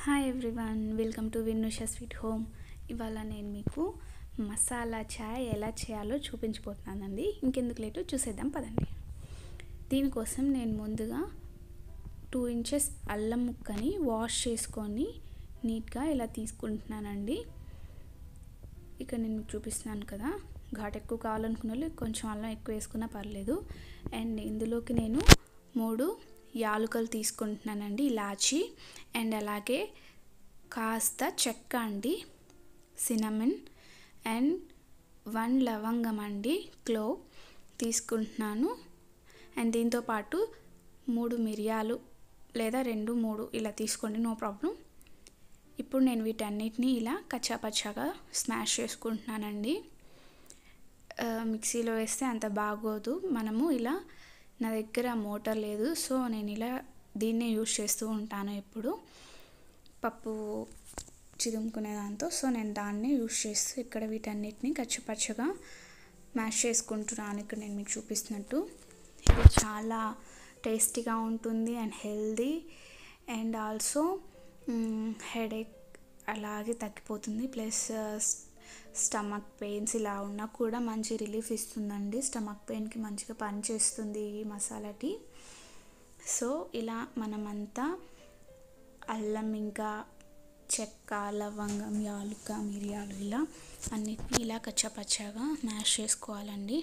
hi everyone welcome to Vinnusha sweet home ఇవాళ నేను మీకు మసాలా చాయ్ ఎలా చేయాలో చూపించబోతున్నానండి ఇంకెందుకు లేటు చూసేద్దాం పదండి దీనికోసం నేను ముందుగా టూ ఇంచెస్ అల్లం ముక్కని వాష్ చేసుకొని నీట్గా ఇలా తీసుకుంటున్నానండి ఇక్కడ నేను మీకు చూపిస్తున్నాను కదా ఘాట్ ఎక్కువ కావాలనుకున్న వాళ్ళు కొంచెం అల్లం ఎక్కువ వేసుకున్నా పర్లేదు అండ్ ఇందులోకి నేను మూడు యాలుకలు తీసుకుంటున్నానండి ఇలాచి అండ్ అలాగే కాస్త చెక్క అండి సినమన్ అండ్ వన్ లవంగం అండి క్లో తీసుకుంటున్నాను అండ్ దీంతో పాటు మూడు మిరియాలు లేదా రెండు మూడు ఇలా తీసుకోండి నో ప్రాబ్లం ఇప్పుడు నేను వీటన్నిటిని ఇలా కచ్చాపచ్చాగా స్మాష్ చేసుకుంటున్నానండి మిక్సీలో వేస్తే అంత బాగోదు మనము ఇలా నా దగ్గర మోటార్ లేదు సో నేను ఇలా దీన్నే యూజ్ చేస్తూ ఉంటాను ఎప్పుడు పప్పు చిదుముకునే దాంతో సో నేను దాన్ని యూజ్ చేస్తూ ఇక్కడ వీటన్నిటిని కచ్చపచ్చగా మ్యాష్ చేసుకుంటున్నాను ఇక్కడ నేను మీకు చూపిస్తున్నట్టు ఇది చాలా టేస్టీగా ఉంటుంది and healthy and also headache అలాగే తగ్గిపోతుంది ప్లస్ స్టమక్ పెయిన్స్ ఇలా ఉన్నా కూడా మంచి రిలీఫ్ ఇస్తుందండి స్టమక్ పెయిన్కి మంచిగా పనిచేస్తుంది ఈ మసాలా టీ సో ఇలా మనమంతా అల్లం ఇంకా చెక్క లవంగం యాలుక మిరియాలు ఇలా అన్నిటిని ఇలా కచ్చపచ్చగా మ్యాష్ చేసుకోవాలండి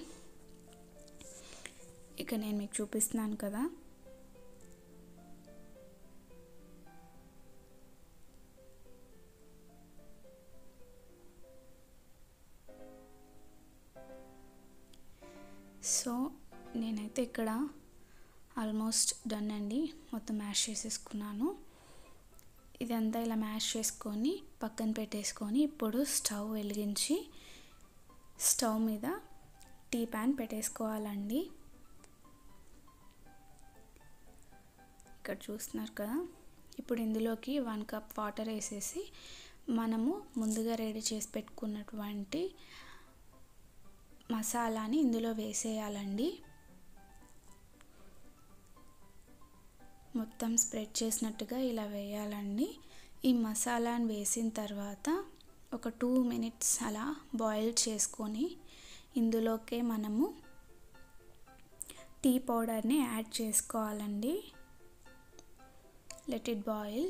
ఇక నేను మీకు చూపిస్తున్నాను కదా సో నేనైతే ఇక్కడ ఆల్మోస్ట్ డన్ అండి మొత్తం మ్యాష్ చేసేసుకున్నాను ఇదంతా ఇలా మ్యాష్ చేసుకొని పక్కన పెట్టేసుకొని ఇప్పుడు స్టవ్ వెలిగించి స్టవ్ మీద టీ ప్యాన్ పెట్టేసుకోవాలండి ఇక్కడ చూస్తున్నారు కదా ఇప్పుడు ఇందులోకి వన్ కప్ వాటర్ వేసేసి మనము ముందుగా రెడీ చేసి పెట్టుకున్నటువంటి మసాలాని ఇందులో వేసేయాలండి మొత్తం స్ప్రెడ్ చేసినట్టుగా ఇలా వేయాలండి ఈ మసాలాని వేసిన తర్వాత ఒక టూ మినిట్స్ అలా బాయిల్ చేసుకొని ఇందులోకే మనము టీ పౌడర్ని యాడ్ చేసుకోవాలండి లెట్ ఇట్ బాయిల్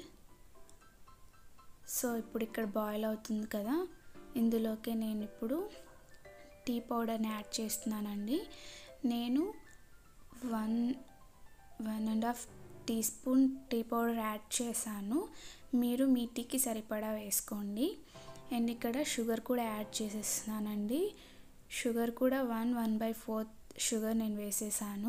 సో ఇప్పుడు ఇక్కడ బాయిల్ అవుతుంది కదా ఇందులోకే నేను ఇప్పుడు టీ పౌడర్ని యాడ్ చేస్తున్నానండి నేను one one and half teaspoon tea powder add చేశాను మీరు మీ టీకి సరిపడా వేసుకోండి అండ్ ఇక్కడ షుగర్ కూడా యాడ్ చేసేస్తున్నానండి షుగర్ కూడా one one by fourth sugar నేను వేసేసాను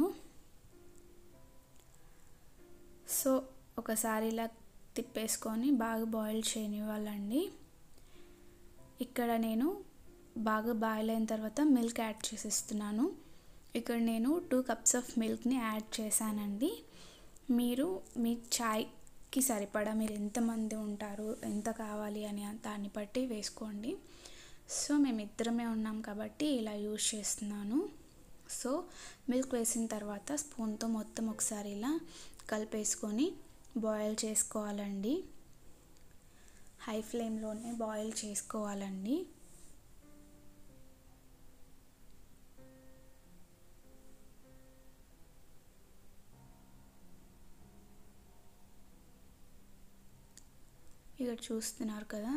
సో ఒకసారి ఇలా తిప్పేసుకొని బాగా బాయిల్ చేయనివ్వాలండి ఇక్కడ నేను బాగా బాయిల్ అయిన తర్వాత మిల్క్ యాడ్ చేసేస్తున్నాను ఇక్కడ నేను టూ కప్స్ ఆఫ్ మిల్క్ని యాడ్ చేశానండి మీరు మీ చాయ్కి సరిపడా మీరు ఎంతమంది ఉంటారు ఎంత కావాలి అని దాన్ని బట్టి వేసుకోండి సో మేము ఇద్దరమే ఉన్నాం కాబట్టి ఇలా యూజ్ చేస్తున్నాను సో మిల్క్ వేసిన తర్వాత స్పూన్తో మొత్తం ఒకసారి ఇలా కలిపేసుకొని బాయిల్ చేసుకోవాలండి హై ఫ్లేమ్లోనే బాయిల్ చేసుకోవాలండి ఇక్కడ చూస్తున్నారు కదా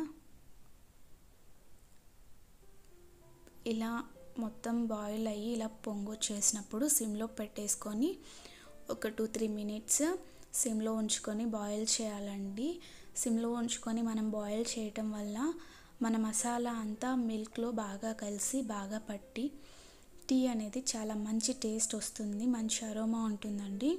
ఇలా మొత్తం బాయిల్ అయ్యి ఇలా పొంగు వచ్చేసినప్పుడు సిమ్లో పెట్టేసుకొని ఒక టూ త్రీ మినిట్స్ సిమ్లో ఉంచుకొని బాయిల్ చేయాలండి సిమ్లో ఉంచుకొని మనం బాయిల్ చేయటం వల్ల మన మసాలా అంతా మిల్క్లో బాగా కలిసి బాగా పట్టి టీ అనేది చాలా మంచి టేస్ట్ వస్తుంది మంచి అరోమా ఉంటుందండి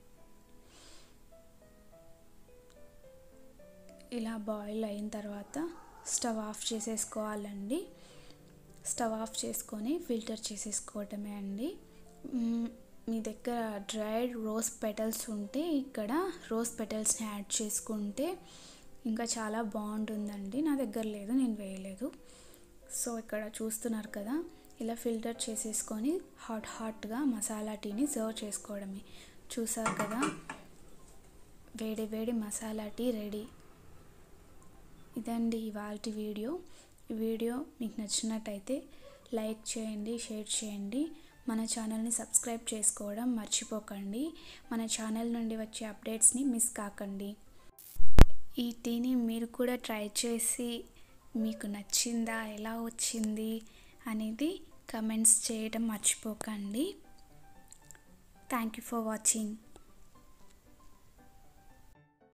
ఇలా బాయిల్ అయిన తర్వాత స్టవ్ ఆఫ్ చేసేసుకోవాలండి స్టవ్ ఆఫ్ చేసుకొని ఫిల్టర్ చేసేసుకోవటమే అండి మీ దగ్గర డ్రైడ్ రోజ్ పెటల్స్ ఉంటే ఇక్కడ రోజ్ పెటల్స్ని యాడ్ చేసుకుంటే ఇంకా చాలా బాగుంటుందండి నా దగ్గర లేదు నేను వేయలేదు సో ఇక్కడ చూస్తున్నారు కదా ఇలా ఫిల్టర్ చేసేసుకొని హాట్ హాట్గా మసాలా టీని సర్వ్ చేసుకోవడమే చూసారు కదా వేడి వేడి మసాలా టీ రెడీ ఇదండి ఇవాళ వీడియో ఈ వీడియో మీకు నచ్చినట్టయితే లైక్ చేయండి షేర్ చేయండి మన ఛానల్ని సబ్స్క్రైబ్ చేసుకోవడం మర్చిపోకండి మన ఛానల్ నుండి వచ్చే అప్డేట్స్ని మిస్ కాకండి ఈ టీని మీరు కూడా ట్రై చేసి మీకు నచ్చిందా ఎలా వచ్చింది అనేది కమెంట్స్ చేయడం మర్చిపోకండి థ్యాంక్ యూ ఫర్ వాచింగ్